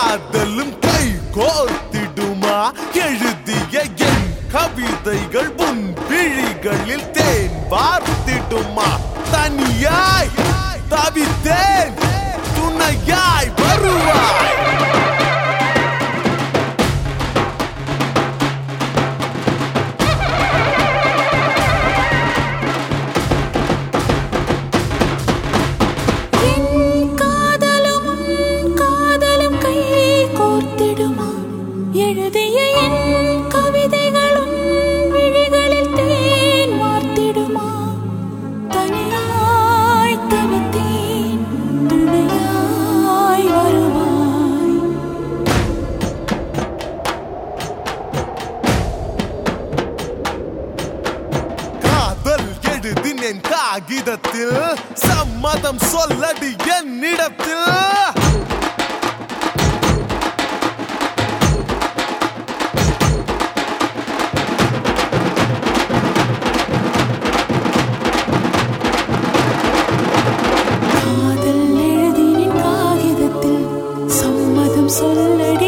காதலும் கை கோர்த்திடுமா எழுதிய என் கவிதைகள் உன் விழிகளில் தேன் வார்த்திடுமா தனியாய் தவித்தேன் துணையாய் வருவாய் என் காதலும் உன் காதலும் கை கோர்த்திடுமா எழுதிய என் கவிதைகளும் விழிகளில் தேன் வார்த்திடுமா தனியாய் தவித்தேன் துணையாய் வருவாய் காதல் எழுதினேன் காகிதத்தில் சம்மதம் சொல்லடி என்னிடத்தில் காதல் எழுதினேன் காகிதத்தில் சம்மதம் சொல்லடி